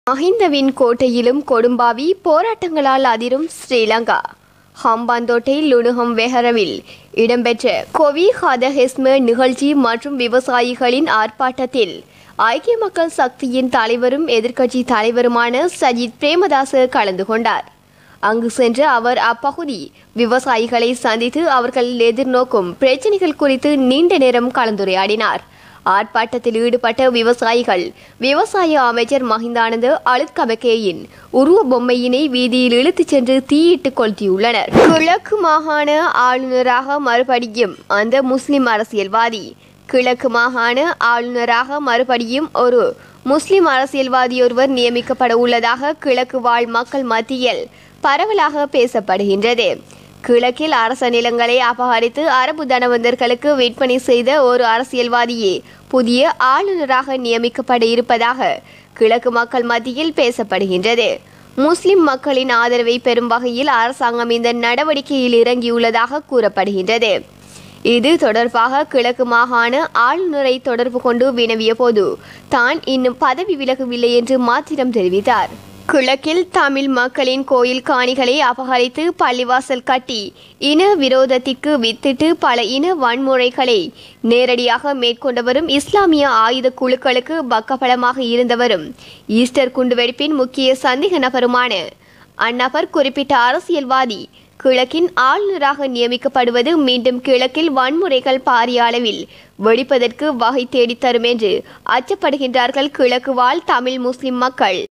மஹிந்தவின் கோட்டையிலும் கொடும்பாவி போராட்டங்களால் அதிரும் ஸ்ரீலங்கா ஹம்பாந்தோட்டை லுணுகம் வெஹரவில் இடம்பெற்ற கொவி ஹதஹெஸ்ம நிகழ்ச்சி மற்றும் விவசாயிகளின் ஆர்ப்பாட்டத்தில் ஐக்கிய மக்கள் சக்தியின் தலைவரும் எதிர்க்கட்சி தலைவருமான சஜித் பிரேமதாச கலந்து கொண்டார் அங்கு சென்ற அவர் அப்பகுதி விவசாயிகளை சந்தித்து அவர்கள் எதிர்நோக்கும் பிரச்சினைகள் குறித்து நீண்ட நேரம் கலந்துரையாடினார் ஆர்ப்பாட்டத்தில் ஈடுபட்ட விவசாயிகள் விவசாய அமைச்சர் மஹிந்தானந்த அழுத்கமக்கேயின் உருவ பொம்மையினை வீதியில் இழுத்துச் சென்று தீயிட்டு கொளுத்தியுள்ளனர் கிழக்கு மாகாண ஆளுநராக மறுபடியும் அந்த முஸ்லிம் அரசியல்வாதி கிழக்கு மாகாண ஆளுநராக மறுபடியும் ஒரு முஸ்லிம் அரசியல்வாதியொருவர் நியமிக்கப்பட உள்ளதாக கிழக்கு வாழ் மக்கள் மத்தியில் பரவலாக பேசப்படுகின்றது கிழக்கில் அரச நிலங்களை அபகரித்து அரபு தனவந்தர்களுக்கு விற்பனை செய்த ஒரு அரசியல்வாதியே புதிய ஆளுநராக நியமிக்கப்பட இருப்பதாக கிழக்கு மக்கள் மத்தியில் பேசப்படுகின்றது முஸ்லிம் மக்களின் ஆதரவை பெறும் வகையில் அரசாங்கம் இந்த நடவடிக்கையில் இறங்கியுள்ளதாக கூறப்படுகின்றது இது தொடர்பாக கிழக்கு மாகாண ஆளுநரை தொடர்பு கொண்டு வினவிய போது தான் இன்னும் பதவி விலகவில்லை என்று மாத்திரம் தெரிவித்தார் கிழக்கில் தமிழ் மக்களின் கோயில் காணிகளை அபகரித்து பள்ளிவாசல் கட்டி இன விரோதத்திற்கு வித்திட்டு பல இன வன்முறைகளை நேரடியாக மேற்கொண்டவரும் இஸ்லாமிய ஆயுத குழுக்களுக்கு பக்கபலமாக இருந்தவரும் ஈஸ்டர் குண்டுவெடிப்பின் முக்கிய சந்தேக நபருமான அந்நபர் குறிப்பிட்ட அரசியல்வாதி கிழக்கின் ஆளுநராக நியமிக்கப்படுவது மீண்டும் கிழக்கில் வன்முறைகள் பாரிய அளவில் வெடிப்பதற்கு வகை தேடித்தரும் என்று அச்சப்படுகின்றார்கள் கிழக்கு வாழ் தமிழ் முஸ்லிம் மக்கள்